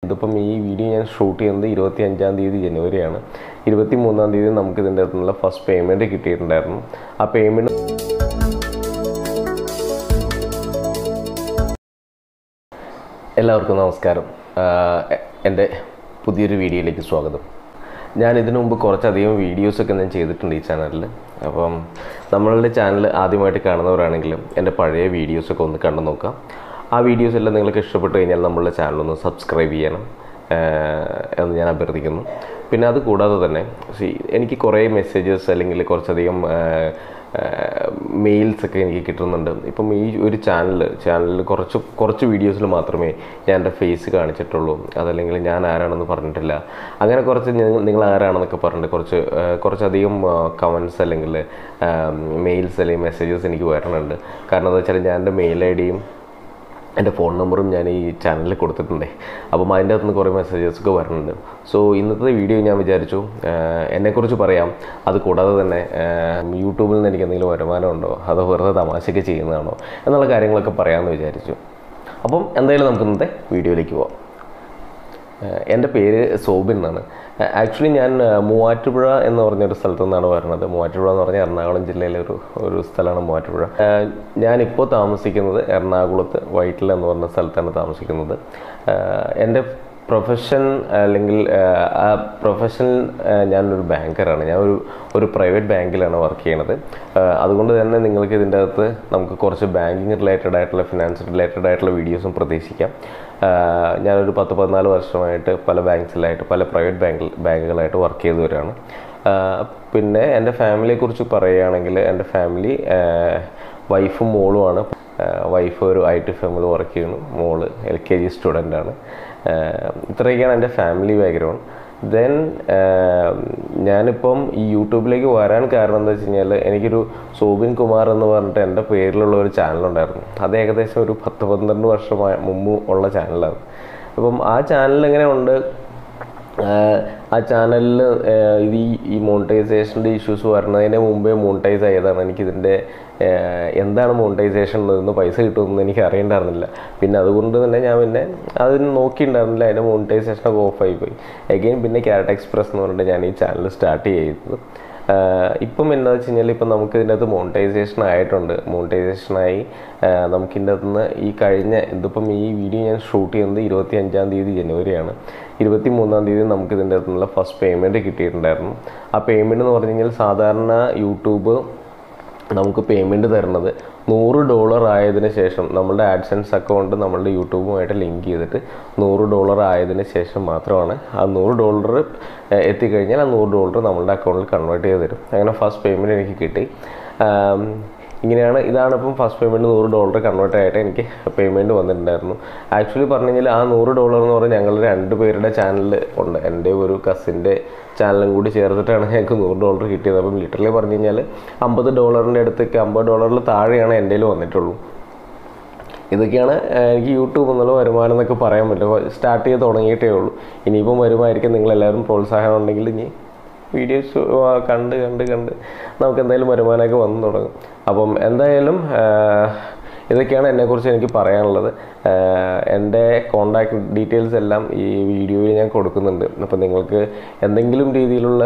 ഇതിപ്പം ഈ വീഡിയോ ഞാൻ ഷൂട്ട് ചെയ്യുന്നത് ഇരുപത്തി അഞ്ചാം തീയതി ജനുവരിയാണ് ഇരുപത്തി മൂന്നാം തീയതി നമുക്ക് ഇതിൻ്റെ അകത്തുനിന്നുള്ള ഫസ്റ്റ് പേയ്മെൻറ്റ് കിട്ടിയിട്ടുണ്ടായിരുന്നു ആ പേയ്മെൻറ്റ് എല്ലാവർക്കും നമസ്കാരം ആഹ് എ- എൻ്റെ പുതിയൊരു വീഡിയോയിലേക്ക് സ്വാഗതം ഞാൻ ഇതിനു മുമ്പ് കുറച്ചധികം വീഡിയോസൊക്കെ ഞാൻ ചെയ്തിട്ടുണ്ട് ഈ ചാനലിൽ അപ്പം നമ്മളുടെ ചാനൽ ആദ്യമായിട്ട് കാണുന്നവരാണെങ്കിലും എൻ്റെ പഴയ വീഡിയോസൊക്കെ ഒന്ന് കണ്ടു നോക്കാം ആ വീഡിയോസ് എല്ലാം നിങ്ങൾക്ക് ഇഷ്ടപ്പെട്ട് കഴിഞ്ഞാൽ നമ്മളുടെ ചാനലൊന്ന് സബ്സ്ക്രൈബ് ചെയ്യണം ആഹ് എന്ന് ഞാൻ അഭ്യർത്ഥിക്കുന്നു പിന്നെ അത് കൂടാതെ തന്നെ see, എനിക്ക് കുറേ മെസ്സേജസ് അല്ലെങ്കിൽ കുറച്ചധികം ആഹ് മെയിൽസ് ഒക്കെ എനിക്ക് കിട്ടുന്നുണ്ട് ഇപ്പം ഈ ഒരു ചാനൽ ചാനലിൽ കുറച്ച് കുറച്ച് വീഡിയോസിൽ മാത്രമേ ഞാൻ എൻ്റെ ഫേസ് കാണിച്ചിട്ടുള്ളൂ അതല്ലെങ്കിൽ ഞാൻ ആരാണെന്ന് പറഞ്ഞിട്ടില്ല അങ്ങനെ കുറച്ച് നിങ്ങൾ നിങ്ങൾ ആരാണെന്നൊക്കെ പറഞ്ഞിട്ട് കുറച്ച് ആ, കുറച്ചധികം കമൻസ് അല്ലെങ്കിൽ മെയിൽസ് അല്ലെങ്കിൽ മെസ്സേജസ് എനിക്ക് വരണുണ്ട് കാരണം എന്താ വെച്ചാൽ ഞാൻ എൻ്റെ മെയിൽ ഐ ഡിയും എൻ്റെ ഫോൺ നമ്പറും ഞാൻ ഈ ചാനലിൽ കൊടുത്തിട്ടുണ്ട് അപ്പം അതിൻ്റെ അകത്തുനിന്ന് കുറേ മെസ്സേജസ് ഒക്കെ വരുന്നുണ്ട് സോ ഇന്നത്തെ വീഡിയോ ഞാൻ വിചാരിച്ചു ആഹ് എന്നെക്കുറിച്ച് പറയാം അത് കൂടാതെ തന്നെ ആഹ് യൂട്യൂബിൽ നിന്ന് എനിക്ക് എന്തെങ്കിലും വരുമാനമുണ്ടോ അതോ വെറുതെ തമാശയ്ക്ക് ചെയ്യുന്നതാണോ എന്നുള്ള കാര്യങ്ങളൊക്കെ പറയാമെന്ന് വിചാരിച്ചു അപ്പം എന്തായാലും നമുക്ക് ഇന്നത്തെ വീഡിയോയിലേക്ക് പോവാം ഏഹ് എൻ്റെ പേര് സോബിൻ എന്നാണ് ആക്ച്വലി ഞാൻ ഏഹ് മൂവാറ്റുപുഴ എന്ന് പറഞ്ഞൊരു സ്ഥലത്തു നിന്നാണ് വരുന്നത് മൂവാറ്റുപുഴ എന്ന് പറഞ്ഞാൽ എറണാകുളം ജില്ലയിലെ ഒരു ഒരു സ്ഥലമാണ് മൂവാറ്റുപുഴ ഏഹ് ഞാനിപ്പോൾ താമസിക്കുന്നത് എറണാകുളത്ത് വൈറ്റില എന്ന് പറഞ്ഞ സ്ഥലത്താണ് താമസിക്കുന്നത് ഏഹ് എൻ്റെ പ്രൊഫഷൻ അല്ലെങ്കിൽ ഏഹ് ആ പ്രൊഫഷൻ ഞാനൊരു ബാങ്കറാണ് ഞാൻ ഒരു ഒരു പ്രൈവറ്റ് ബാങ്കിലാണ് വർക്ക് ചെയ്യണത് ഏഹ് അതുകൊണ്ട് തന്നെ നിങ്ങൾക്ക് ഇതിൻ്റെ അകത്ത് നമുക്ക് കുറച്ച് ബാങ്കിങ് റിലേറ്റഡ് ആയിട്ടുള്ള ഫിനാൻസ് റിലേറ്റഡ് ആയിട്ടുള്ള വീഡിയോസും പ്രതീക്ഷിക്കാം ആഹ് ഞാനൊരു പത്ത് പതിനാല് വർഷമായിട്ട് പല ബാങ്ക്സിലായിട്ട് പല പ്രൈവറ്റ് ബാങ്കിൽ ബാങ്കുകളായിട്ട് വർക്ക് ചെയ്തവരാണ് ആഹ് പിന്നെ എൻ്റെ ഫാമിലിയെക്കുറിച്ച് പറയുകയാണെങ്കിൽ എൻ്റെ ഫാമിലി വൈഫും മോളുമാണ് വൈഫ് ഒരു ഐ ടി ഫേമിൽ വർക്ക് ചെയ്യുന്നു മോള് എൽ കെ ജി സ്റ്റുഡൻ്റാണ് ഇത്രയൊക്കെയാണ് എൻ്റെ ഫാമിലി ബാക്ക്ഗ്രൗണ്ട് ദെൻ ഞാനിപ്പം ഈ യൂട്യൂബിലേക്ക് വരാൻ കാരണം എന്താ വെച്ച് കഴിഞ്ഞാൽ എനിക്കൊരു സോബിൻ കുമാർ എന്ന് പറഞ്ഞിട്ട് എൻ്റെ പേരിലുള്ള ഒരു ചാനലുണ്ടായിരുന്നു അത് ഏകദേശം ഒരു പത്ത് പന്ത്രണ്ട് വർഷമായ മുമ്പ് ഉള്ള ചാനലാണ് അപ്പം ആ ചാനൽ എങ്ങനെ ഉണ്ട് ആഹ് ആ ചാനലിൽ ഇത് ഈ ഈ മോണിറ്റൈസേഷൻ്റെ ഇഷ്യൂസ് വരുന്നതിന് മുമ്പേ മോണിറ്റൈസ് ആയതാണ് എനിക്കിതിൻ്റെ ആഹ് എന്താണ് മോണിറ്റൈസേഷൻ എന്ന് പൈസ കിട്ടുമെന്ന് എനിക്ക് അറിയണ്ടായിരുന്നില്ല പിന്നെ അതുകൊണ്ട് തന്നെ ഞാൻ പിന്നെ അതിന് നോക്കിയിട്ടുണ്ടായിരുന്നില്ല അതിൻ്റെ മോണിറ്റൈസേഷനൊക്കെ ഓഫായി പോയി എഗെയിൻ പിന്നെ ക്യാരറ്റ് എക്സ്പ്രസ് എന്ന് പറഞ്ഞിട്ട് ഞാൻ ഈ ചാനൽ സ്റ്റാർട്ട് ചെയ്തത് ആഹ് ഇപ്പം എന്താ വെച്ച് കഴിഞ്ഞാൽ ഇപ്പം നമുക്ക് ഇതിൻ്റെ അകത്ത് മോണിറ്റൈസേഷൻ ആയിട്ടുണ്ട് മോണിറ്റൈസേഷനായി നമുക്ക് ഇതിൻ്റെ അകത്ത് നിന്ന് ഈ കഴിഞ്ഞ ഇതിപ്പം ഈ വീഡിയോ ഞാൻ ഷൂട്ട് ചെയ്യുന്നത് ഇരുപത്തി അഞ്ചാം തീയതി ജനുവരിയാണ് ഇരുപത്തി മൂന്നാം തീയതി നമുക്ക് ഇതിൻ്റെ അകത്തുനിന്നുള്ള ഫസ്റ്റ് പേയ്മെൻറ്റ് കിട്ടിയിട്ടുണ്ടായിരുന്നു ആ പേയ്മെൻറ്റ് എന്ന് പറഞ്ഞു കഴിഞ്ഞാൽ സാധാരണ യൂട്യൂബ് നമുക്ക് പേയ്മെൻറ്റ് തരുന്നത് നൂറ് ഡോളർ ആയതിനു ശേഷം നമ്മളുടെ ആഡ്സൻസ് അക്കൗണ്ട് നമ്മളുടെ യൂട്യൂബുമായിട്ട് ലിങ്ക് ചെയ്തിട്ട് നൂറ് ഡോളർ ആയതിനു ശേഷം മാത്രമാണ് ആ നൂറ് ഡോളർ എത്തിക്കഴിഞ്ഞാൽ ആ നൂറ് ഡോളർ നമ്മളുടെ അക്കൗണ്ടിൽ കൺവേർട്ട് ചെയ്ത് തരും അങ്ങനെ ഫസ്റ്റ് പേയ്മെൻറ്റ് എനിക്ക് കിട്ടി ആം, ഇങ്ങനെയാണ് ഇതാണ് ഇപ്പം ഫസ്റ്റ് പേയ്മെൻറ്റ് നൂറ് ഡോളർ കൺവേർട്ട് ആയിട്ട് എനിക്ക് പേയ്മെൻറ്റ് വന്നിട്ടുണ്ടായിരുന്നു ആക്ച്വലി പറഞ്ഞു കഴിഞ്ഞാൽ ആ നൂറ് ഡോളർ എന്ന് പറഞ്ഞാൽ ഞങ്ങൾ രണ്ട് പേരുടെ ചാനൽ ഉണ്ട് എൻ്റെ ഒരു കസിൻ്റെ ചാനലും കൂടി ചേർത്തിട്ടാണ് ഞങ്ങൾക്ക് നൂറ് ഡോളർ കിട്ടിയത് അപ്പം ലിറ്ററലി പറഞ്ഞു കഴിഞ്ഞാൽ അമ്പത് ഡോളറിൻ്റെ അടുത്തേക്ക് അമ്പത് ഡോളറിൽ താഴെയാണ് എൻ്റെ കയ്യിൽ വന്നിട്ടുള്ളൂ ഇതൊക്കെയാണ് ഏഹ്, എനിക്ക് യൂട്യൂബ് എന്നുള്ള വരുമാനം എന്നൊക്കെ പറയാൻ പറ്റും സ്റ്റാർട്ട് ചെയ്ത് തുടങ്ങിയിട്ടേ ഉള്ളൂ ഇനിയിപ്പം വരുമായിരിക്കും നിങ്ങളെല്ലാവരും പ്രോത്സാഹനം ഉണ്ടെങ്കിൽ ഇനി വീഡിയോസ് കണ്ട് കണ്ട് കണ്ട് നമുക്ക് എന്തായാലും വരുമാനമൊക്കെ വന്നു തുടങ്ങും അപ്പം എന്തായാലും ആഹ്, ഇതൊക്കെയാണ് എന്നെക്കുറിച്ച് എനിക്ക് പറയാനുള്ളത് ആഹ്, എൻ്റെ കോണ്ടാക്ട് ഡീറ്റെയിൽസ് എല്ലാം ഈ വീഡിയോയിൽ ഞാൻ കൊടുക്കുന്നുണ്ട് അപ്പോൾ നിങ്ങൾക്ക് എന്തെങ്കിലും രീതിയിലുള്ള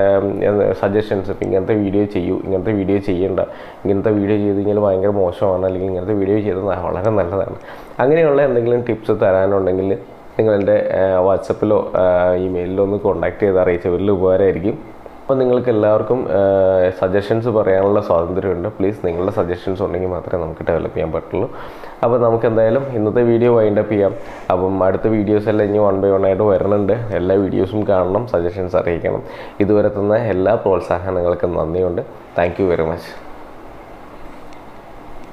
സജഷൻസ് ഇപ്പം ഇങ്ങനത്തെ വീഡിയോ ചെയ്യൂ ഇങ്ങനത്തെ വീഡിയോ ചെയ്യേണ്ട ഇങ്ങനത്തെ വീഡിയോ ചെയ്ത് കഴിഞ്ഞാൽ ഭയങ്കര മോശമാണ് അല്ലെങ്കിൽ ഇങ്ങനത്തെ വീഡിയോ ചെയ്തത് വളരെ നല്ലതാണ് അങ്ങനെയുള്ള എന്തെങ്കിലും ടിപ്സ് തരാനുണ്ടെങ്കിൽ നിങ്ങൾ എൻ്റെ വാട്സപ്പിലോ ഇമെയിലിലോ ഒന്ന് കോൺടാക്ട് ചെയ്ത് അറിയിച്ച വലിയ ഉപകാരമായിരിക്കും അപ്പോൾ നിങ്ങൾക്ക് എല്ലാവർക്കും സജഷൻസ് പറയാനുള്ള സ്വാതന്ത്ര്യമുണ്ട് പ്ലീസ് നിങ്ങളുടെ സജഷൻസ് ഉണ്ടെങ്കിൽ മാത്രമേ നമുക്ക് ഡെവലപ്പ് ചെയ്യാൻ പറ്റുള്ളൂ അപ്പോൾ നമുക്ക് എന്തായാലും ഇന്നത്തെ വീഡിയോ വൈൻഡപ്പ് ചെയ്യാം അപ്പം അടുത്ത വീഡിയോസ് എല്ലാം ഇനി വൺ ബൈ വൺ ആയിട്ട് വരുന്നുണ്ട് എല്ലാ വീഡിയോസും കാണണം സജഷൻസ് അറിയിക്കണം ഇതുവരെ തന്ന എല്ലാ പ്രോത്സാഹനങ്ങൾക്കും നന്ദിയുണ്ട് താങ്ക് യു വെരി മച്ച്